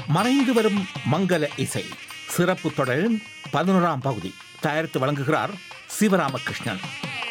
மறைந்து வரும் மங்கள இசை சிறப்பு தொடரின் பதினோராம் பகுதி தயாரித்து வழங்குகிறார் சிவராமகிருஷ்ணன்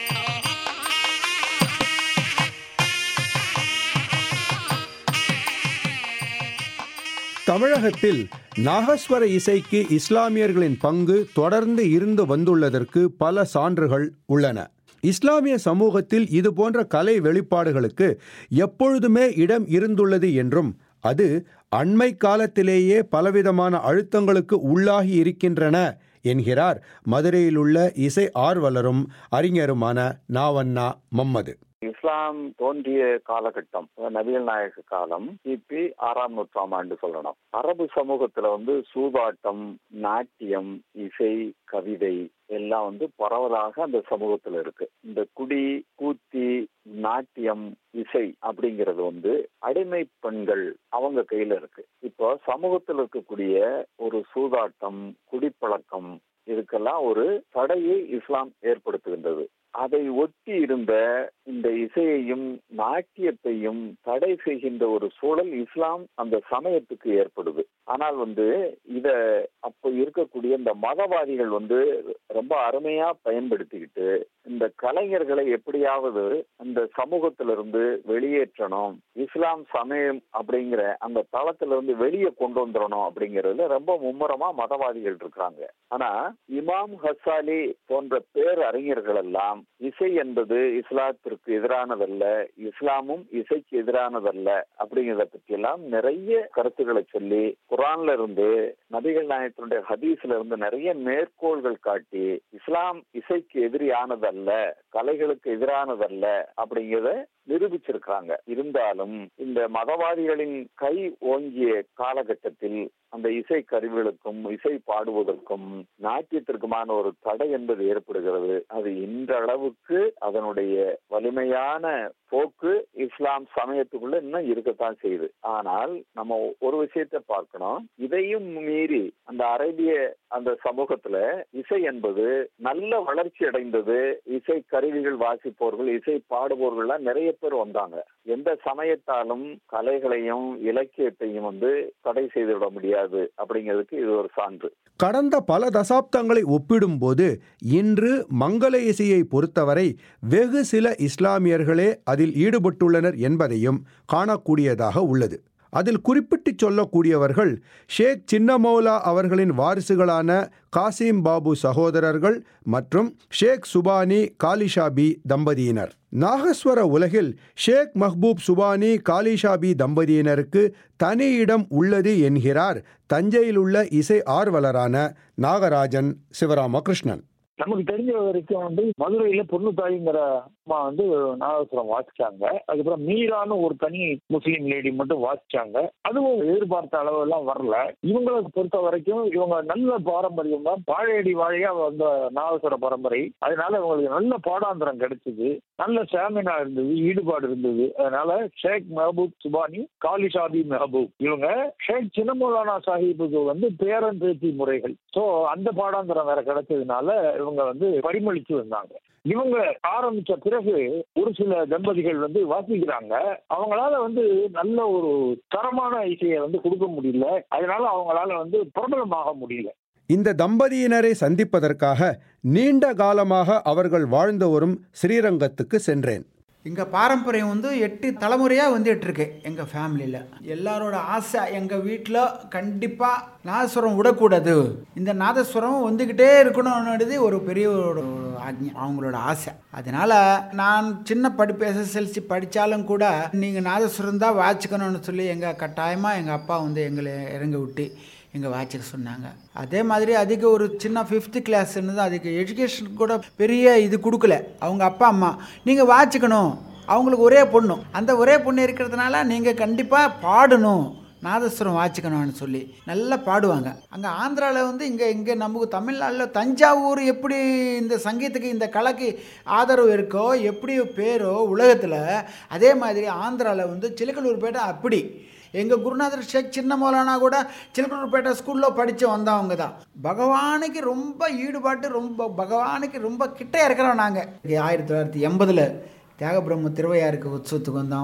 தமிழகத்தில் நாகஸ்வர இசைக்கு இஸ்லாமியர்களின் பங்கு தொடர்ந்து இருந்து வந்துள்ளதற்கு பல சான்றுகள் உள்ளன இஸ்லாமிய சமூகத்தில் இதுபோன்ற கலை வெளிப்பாடுகளுக்கு எப்பொழுதுமே இடம் இருந்துள்ளது என்றும் அது அண்மை காலத்திலேயே பலவிதமான அழுத்தங்களுக்கு உள்ளாகி இருக்கின்றன என்கிறார் மதுரையிலுள்ள இசை ஆர்வலரும் அறிஞருமான நாவண்ணா மம்மது இஸ்லாம் தோன்றிய காலகட்டம் நபிகள் நாயக காலம் கிபி ஆறாம் நூற்றாம் ஆண்டு சொல்லணும் அரபு சமூகத்துல வந்து சூதாட்டம் நாட்டியம் இசை கவிதை எல்லாம் வந்து பரவலாக அந்த சமூகத்துல இருக்கு இந்த குடி கூத்தி நாட்டியம் இசை அப்படிங்கிறது வந்து அடிமை பெண்கள் அவங்க கையில இருக்கு இப்போ சமூகத்தில் இருக்கக்கூடிய ஒரு சூதாட்டம் குடிப்பழக்கம் இதுக்கெல்லாம் ஒரு தடையை இஸ்லாம் ஏற்படுத்துகின்றது அதை ஒட்டி இருந்த இந்த இசையையும் நாட்டியத்தையும் தடை செய்கின்ற ஒரு சூழல் இஸ்லாம் அந்த சமயத்துக்கு ஏற்படுது ஆனால் வந்து இத அப்ப இருக்கக்கூடிய இந்த மதவாதிகள் வந்து ரொம்ப அருமையா பயன்படுத்திக்கிட்டு இந்த கலைஞர்களை எப்படியாவது அந்த சமூகத்திலிருந்து வெளியேற்றணும் இஸ்லாம் சமயம் அப்படிங்கிற அந்த தளத்திலிருந்து வெளியே கொண்டு வந்துடணும் அப்படிங்கறதுல ரொம்ப மும்முரமா மதவாதிகள் இருக்கிறாங்க ஆனா இமாம் ஹசாலி போன்ற பேர் அறிஞர்கள் எல்லாம் இசை என்பது இஸ்லாத்திற்கு எதிரானதல்ல இஸ்லாமும் இசைக்கு எதிரானதல்ல அப்படிங்கிறத பற்றி எல்லாம் நிறைய கருத்துக்களை சொல்லி குரான்ல இருந்து நபிகள் நாயகத்தினுடைய ஹதீஸ்ல இருந்து நிறைய மேற்கோள்கள் காட்டி இஸ்லாம் இசைக்கு எதிரியானதல்ல கலைகளுக்கு எதிரானதல்ல அப்படிங்கிறத நிரூபிச்சிருக்கிறாங்க இருந்தாலும் இந்த மதவாதிகளின் கை ஓங்கிய காலகட்டத்தில் அந்த இசை கருவிகளுக்கும் இசை பாடுவதற்கும் நாட்டியத்திற்குமான ஒரு தடை என்பது ஏற்படுகிறது அது இன்றளவுக்கு அதனுடைய வலிமையான போக்கு இஸ்லாம் சமயத்துக்குள்ள இன்னும் இருக்கத்தான் செய்யுது ஆனால் நம்ம ஒரு விஷயத்தை பார்க்கணும் இதையும் மீறி அந்த அரேபிய அந்த சமூகத்துல இசை என்பது நல்ல வளர்ச்சி அடைந்தது இசை கருவிகள் வாசிப்பவர்கள் இசை பாடுபவர்கள்லாம் நிறைய பேர் வந்தாங்க எந்த சமயத்தாலும் கலைகளையும் இலக்கியத்தையும் வந்து தடை செய்துவிட முடியாது அப்படிங்கிறதுக்கு இது ஒரு சான்று கடந்த பல தசாப்தங்களை ஒப்பிடும்போது இன்று மங்கள இசையை பொறுத்தவரை வெகு சில இஸ்லாமியர்களே அதில் ஈடுபட்டுள்ளனர் என்பதையும் காணக்கூடியதாக உள்ளது அதில் குறிப்பிட்டு சொல்லக்கூடியவர்கள் ஷேக் சின்னமௌலா அவர்களின் வாரிசுகளான காசிம் பாபு சகோதரர்கள் மற்றும் ஷேக் சுபானி காலிஷாபி தம்பதியினர் நாகஸ்வர உலகில் ஷேக் மஹ்பூப் சுபானி காலிஷாபி தம்பதியினருக்கு தனி இடம் உள்ளது என்கிறார் தஞ்சையில் உள்ள இசை ஆர்வலரான நாகராஜன் சிவராமகிருஷ்ணன் நமக்கு தெரிஞ்ச வரைக்கும் வந்து மதுரையில பொண்ணு தாய்ங்கிற அம்மா வந்து நாதஸ்வரம் வாசிச்சாங்க அதுக்கப்புறம் மீரான்னு ஒரு தனி முஸ்லீம் லேடி மட்டும் வாசிச்சாங்க அதுவும் எதிர்பார்த்த அளவு எல்லாம் வரல இவங்களை பொறுத்த வரைக்கும் இவங்க நல்ல பாரம்பரியம் தான் வாழையடி வாழையா வந்த நாதஸ்வர பரம்பரை அதனால இவங்களுக்கு நல்ல பாடாந்திரம் கிடைச்சது நல்ல ஸ்டாமினா இருந்தது ஈடுபாடு இருந்தது அதனால ஷேக் மெஹபூப் சுபானி காலிஷாபி மெஹபூப் இவங்க ஷேக் சின்னமௌலானா சாஹிபுக்கு வந்து பேரன் பேச்சு முறைகள் சோ அந்த பாடாந்திரம் வேற கிடைச்சதுனால இவங்க வந்து பரிமளிச்சு வந்தாங்க இவங்க ஆரம்பிச்ச பிறகு ஒரு சில தம்பதிகள் வந்து வாசிக்கிறாங்க அவங்களால வந்து நல்ல ஒரு தரமான இசையை வந்து கொடுக்க முடியல அதனால அவங்களால வந்து பிரபலமாக முடியல இந்த தம்பதியினரை சந்திப்பதற்காக நீண்ட காலமாக அவர்கள் வாழ்ந்து வரும் ஸ்ரீரங்கத்துக்கு சென்றேன் எங்கள் பாரம்பரியம் வந்து எட்டு தலைமுறையாக வந்துட்டுருக்கு எங்கள் ஃபேமிலியில் எல்லாரோட ஆசை எங்கள் வீட்டில் கண்டிப்பாக நாதஸ்வரம் விடக்கூடாது இந்த நாதஸ்வரம் வந்துக்கிட்டே இருக்கணும்ன்றது ஒரு பெரிய ஒரு ஆக்ஞை அவங்களோட ஆசை அதனால் நான் சின்ன படிப்பு எஸ்எஸ்எல்சி படித்தாலும் கூட நீங்கள் நாதஸ்வரம் தான் வாச்சிக்கணும்னு சொல்லி எங்கள் கட்டாயமாக எங்கள் அப்பா வந்து எங்களை இறங்க விட்டு எங்கள் வாட்சிக்க சொன்னாங்க அதே மாதிரி அதுக்கு ஒரு சின்ன ஃபிஃப்த்து கிளாஸ்ன்னு தான் அதுக்கு எஜுகேஷன் கூட பெரிய இது கொடுக்கல அவங்க அப்பா அம்மா நீங்கள் வாச்சிக்கணும் அவங்களுக்கு ஒரே பொண்ணு அந்த ஒரே பொண்ணு இருக்கிறதுனால நீங்கள் கண்டிப்பாக பாடணும் நாதஸ்வரம் வாச்சிக்கணும்னு சொல்லி நல்லா பாடுவாங்க அங்கே ஆந்திராவில் வந்து இங்கே இங்கே நமக்கு தமிழ்நாட்டில் தஞ்சாவூர் எப்படி இந்த சங்கீதத்துக்கு இந்த கலைக்கு ஆதரவு இருக்கோ எப்படி பேரோ உலகத்தில் அதே மாதிரி ஆந்திராவில் வந்து சிலக்கலூர்பேட்டை அப்படி எங்கள் குருநாதர் ஷேக் சின்ன மௌலானா கூட சிலக்கலூர்பேட்டை ஸ்கூலில் படித்து வந்தவங்க தான் பகவானுக்கு ரொம்ப ஈடுபாட்டு ரொம்ப பகவானுக்கு ரொம்ப கிட்டே இருக்கிறோம் நாங்கள் ஆயிரத்தி தொள்ளாயிரத்தி எண்பதில் தியாகபிரம்ம திருவையாருக்கு உற்சவத்துக்கு வந்தோம்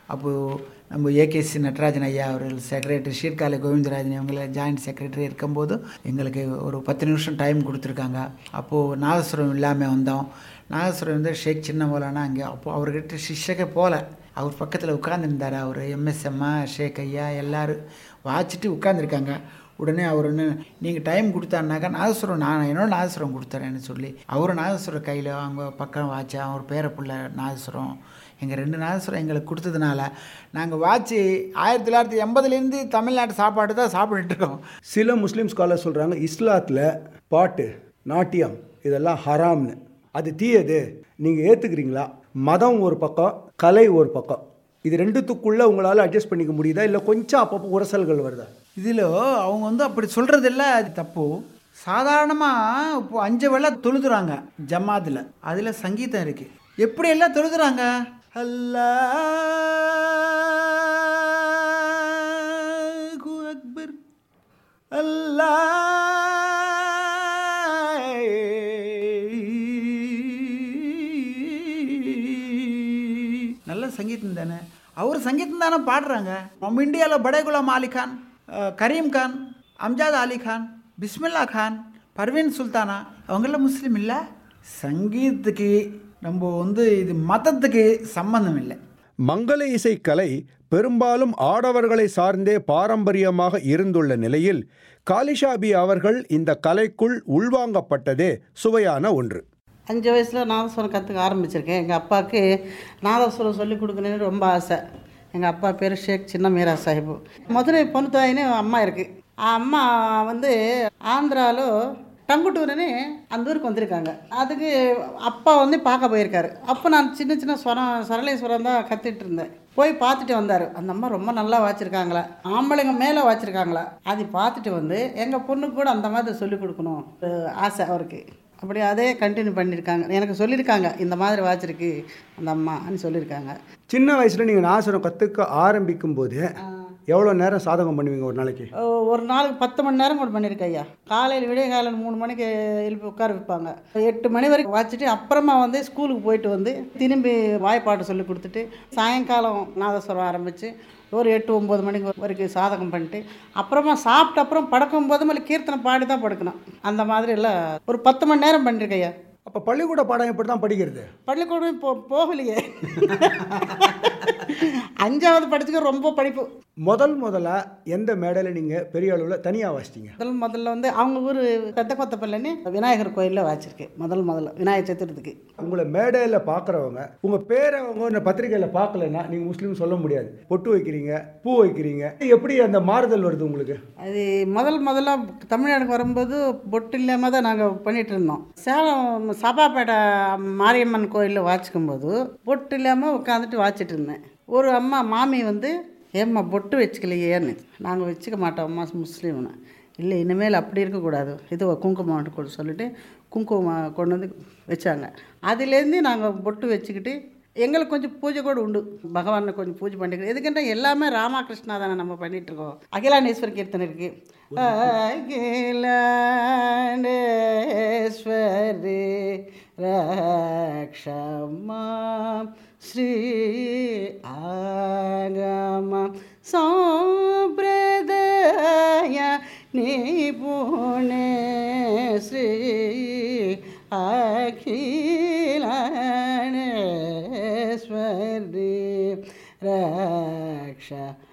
அப்போது நம்ம ஏகேசி நடராஜன் ஐயா அவர்கள் செக்ரட்டரி ஷீர்காலை கோவிந்தராஜன் இவங்கள ஜாயிண்ட் செக்ரட்டரி இருக்கும்போது எங்களுக்கு ஒரு பத்து நிமிஷம் டைம் கொடுத்துருக்காங்க அப்போது நாதஸ்வரம் இல்லாமல் வந்தோம் நாதஸ்வரம் வந்து ஷேக் சின்ன மௌலானா அங்கே அப்போது அவர்கிட்ட சிஷ்யக்க போகல அவர் பக்கத்தில் உட்காந்துருந்தார் அவர் எம்எஸ்எம்மா ஷேக் ஐயா எல்லோரும் வாச்சிட்டு உட்காந்துருக்காங்க உடனே அவர் ஒன்று நீங்கள் டைம் கொடுத்தாருனாக்கா நாதஸ்வரம் நான் என்னோட நாதஸ்வரம் கொடுத்துறேன்னு சொல்லி அவர் நாதஸ்வரம் கையில் அவங்க பக்கம் வாட்சா அவர் பேர பிள்ளை நாதஸ்வரம் எங்கள் ரெண்டு நாதஸ்வரம் எங்களுக்கு கொடுத்ததுனால நாங்கள் வாட்சி ஆயிரத்தி தொள்ளாயிரத்தி எண்பதுலேருந்து தமிழ்நாட்டு சாப்பாடு தான் சாப்பிட்டுட்டு இருக்கோம் சில முஸ்லீம் ஸ்காலர் சொல்கிறாங்க இஸ்லாத்தில் பாட்டு நாட்டியம் இதெல்லாம் ஹராம்னு அது தீயது நீங்கள் ஏற்றுக்கிறீங்களா மதம் ஒரு பக்கம் கலை ஒரு பக்கம் இது ரெண்டுத்துக்குள்ளே உங்களால் அட்ஜஸ்ட் பண்ணிக்க முடியுதா இல்லை கொஞ்சம் அப்பப்போ உரசல்கள் வருதா இதில் அவங்க வந்து அப்படி சொல்கிறதில்ல அது தப்பு சாதாரணமாக இப்போ அஞ்சு வேளை தொழுதுறாங்க ஜமாத்தில் அதில் சங்கீதம் இருக்குது எப்படி எல்லாம் தொழுதுறாங்க அல்லாஹு அக்பர் அல்லாஹ் நல்ல சங்கீதம் தானே அவர் சங்கீதம் தானே பாடுறாங்க நம்ம இந்தியாவில் படே குலாம் அலி கான் அஹ், கரீம் கான் அம்ஜாத் அலி கான் பிஸ்மில்லா கான் பர்வீன் சுல்தானா அவங்களாம் முஸ்லீம் இல்லை சங்கீதத்துக்கு நம்ம வந்து இது மதத்துக்கு சம்பந்தம் இல்லை மங்கள இசை கலை பெரும்பாலும் ஆடவர்களை சார்ந்தே பாரம்பரியமாக இருந்துள்ள நிலையில் காலிஷாபி அவர்கள் இந்த கலைக்குள் உள்வாங்கப்பட்டதே சுவையான ஒன்று அஞ்சு வயசில் நாதஸ்வரம் கற்றுக்க ஆரம்பிச்சிருக்கேன் எங்கள் அப்பாவுக்கு நாதஸ்வரம் சொல்லிக் கொடுக்கணுன்னு ரொம்ப ஆசை எங்கள் அப்பா பேர் ஷேக் சின்ன மீரா சாஹிபு மதுரை பொண்ணுத்தாயின்னு அம்மா இருக்குது அம்மா வந்து ஆந்திராவில் டங்குட்டூருன்னு அந்த ஊருக்கு வந்திருக்காங்க அதுக்கு அப்பா வந்து பார்க்க போயிருக்காரு அப்போ நான் சின்ன சின்ன ஸ்வரம் சரளேஸ்வரம் தான் கற்றுட்டு இருந்தேன் போய் பார்த்துட்டு வந்தார் அந்த அம்மா ரொம்ப நல்லா வாச்சிருக்காங்களா ஆம்பளைங்க மேலே வாச்சிருக்காங்களா அது பார்த்துட்டு வந்து எங்கள் பொண்ணுக்கு கூட அந்த மாதிரி சொல்லிக் கொடுக்கணும் ஒரு ஆசை அவருக்கு அப்படி அதே கண்டினியூ பண்ணியிருக்காங்க எனக்கு சொல்லியிருக்காங்க இந்த மாதிரி வாச்சிருக்கு அந்த அம்மான்னு சொல்லியிருக்காங்க சின்ன வயசில் நீங்கள் நாசுரம் கற்றுக்க ஆரம்பிக்கும் போது எவ்வளோ நேரம் சாதகம் பண்ணுவீங்க ஒரு நாளைக்கு ஓ, ஒரு நாளுக்கு பத்து மணி நேரம் கூட பண்ணியிருக்கேன் ஐயா காலையில் விடிய காலையில் மூணு மணிக்கு எழுப்பி உட்கார வைப்பாங்க எட்டு மணி வரைக்கும் வாச்சிட்டு அப்புறமா வந்து ஸ்கூலுக்கு போயிட்டு வந்து திரும்பி வாய்ப்பாட்டு சொல்லி கொடுத்துட்டு சாயங்காலம் நாதஸ்வரம் ஆரம்பித்து ஒரு எட்டு ஒம்பது மணிக்கு வரைக்கும் சாதகம் பண்ணிட்டு அப்புறமா சாப்பிட்ட அப்புறம் படுக்கும் போது மேலே கீர்த்தனை பாடி தான் படுக்கணும் அந்த மாதிரி எல்லாம் ஒரு பத்து மணி நேரம் பண்ணியிருக்கேன் ஐயா அப்போ பள்ளிக்கூட பாடம் எப்படி தான் படிக்கிறது பள்ளிக்கூடம் போ போகலையே அஞ்சாவது படிச்சுக்க ரொம்ப படிப்பு முதல் முதல்ல எந்த மேடையில் நீங்கள் பெரிய அளவில் தனியாக வாசிட்டீங்க முதல் முதல்ல வந்து அவங்க ஊர் பெத்த கொத்தப்பள்ளன்னு விநாயகர் கோயிலில் வச்சுருக்கேன் முதல் முதல்ல விநாயகர் சதுர்த்திக்கு உங்களை மேடையில் பார்க்குறவங்க உங்கள் பேரை அவங்க இந்த பத்திரிக்கையில் பார்க்கலன்னா நீங்கள் முஸ்லீம் சொல்ல முடியாது பொட்டு வைக்கிறீங்க பூ வைக்கிறீங்க எப்படி அந்த மாறுதல் வருது உங்களுக்கு அது முதல் முதல்ல தமிழ்நாடுக்கு வரும்போது பொட்டு இல்லாமல் தான் நாங்கள் பண்ணிகிட்டு இருந்தோம் சேலம் சபாப்பேட்டை மாரியம்மன் கோயிலில் வாச்சிக்கும்போது பொட்டு இல்லாமல் உட்காந்துட்டு வாச்சிட்டு இருந்தேன் ஒரு அம்மா மாமி வந்து ஏம்மா பொட்டு வச்சுக்கலையேன்னு நாங்கள் வச்சுக்க மாட்டோம் அம்மா முஸ்லீம்னு இல்லை இனிமேல் அப்படி இருக்கக்கூடாது இது குங்குமம் கொண்டு சொல்லிட்டு குங்குமம் கொண்டு வந்து வச்சாங்க அதுலேருந்து நாங்கள் பொட்டு வச்சுக்கிட்டு எங்களுக்கு கொஞ்சம் பூஜை கூட உண்டு பகவானை கொஞ்சம் பூஜை பண்ணிக்கிறோம் எதுக்குன்னா எல்லாமே ராமகிருஷ்ணா தானே நம்ம பண்ணிட்டு இருக்கோம் அகிலாண்டேஸ்வர கீர்த்தனை இருக்கு அகிலாண்டேஸ்வரி ரக்ஷமா ஸ்ரீ ஆகம சம்பிரதாய நிபுணே ஸ்ரீ அகிலாண்டேஸ்வரி ரக்ஷ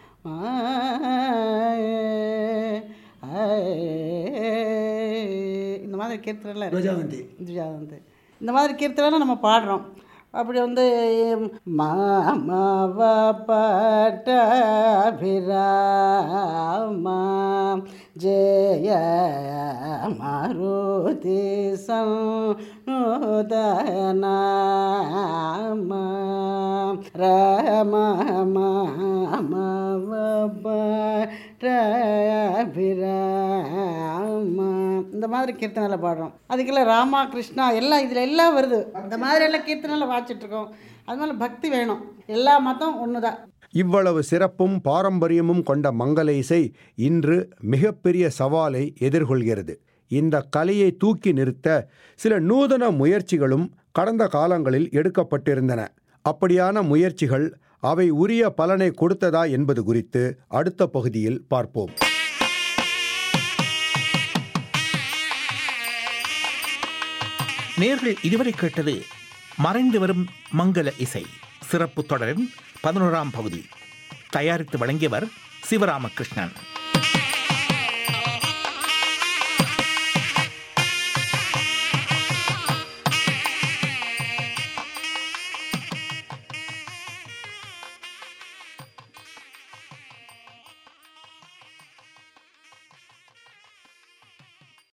இந்த மாதிரி கீர்த்தனைலாம் துவஜாவந்தி. துவஜாவந்தி இந்த மாதிரி கீர்த்தனை நம்ம பாடுறோம் அப்படி வந்து மாமவ பட்டாபிராமா ஜெய மாருதி சந்தனாமா ரம மாமவ பட்டாபிராமா இந்த மாதிரி கீர்த்தனையில் பாடுறோம் அதுக்கெல்லாம் ராமா கிருஷ்ணா எல்லாம் இதில் எல்லாம் வருது இந்த மாதிரி எல்லாம் கீர்த்தனையில் வாச்சிட்டு இருக்கோம் அதனால பக்தி வேணும் எல்லா மதம் ஒன்று தான் இவ்வளவு சிறப்பும் பாரம்பரியமும் கொண்ட மங்கள இசை இன்று மிகப்பெரிய சவாலை எதிர்கொள்கிறது இந்த கலையை தூக்கி நிறுத்த சில நூதன முயற்சிகளும் கடந்த காலங்களில் எடுக்கப்பட்டிருந்தன அப்படியான முயற்சிகள் அவை உரிய பலனை கொடுத்ததா என்பது குறித்து அடுத்த பகுதியில் பார்ப்போம் நேர்கள் இதுவரை கேட்டது மறைந்து வரும் மங்கள இசை சிறப்பு தொடரின் பதினோராம் பகுதி தயாரித்து வழங்கியவர் சிவராமகிருஷ்ணன்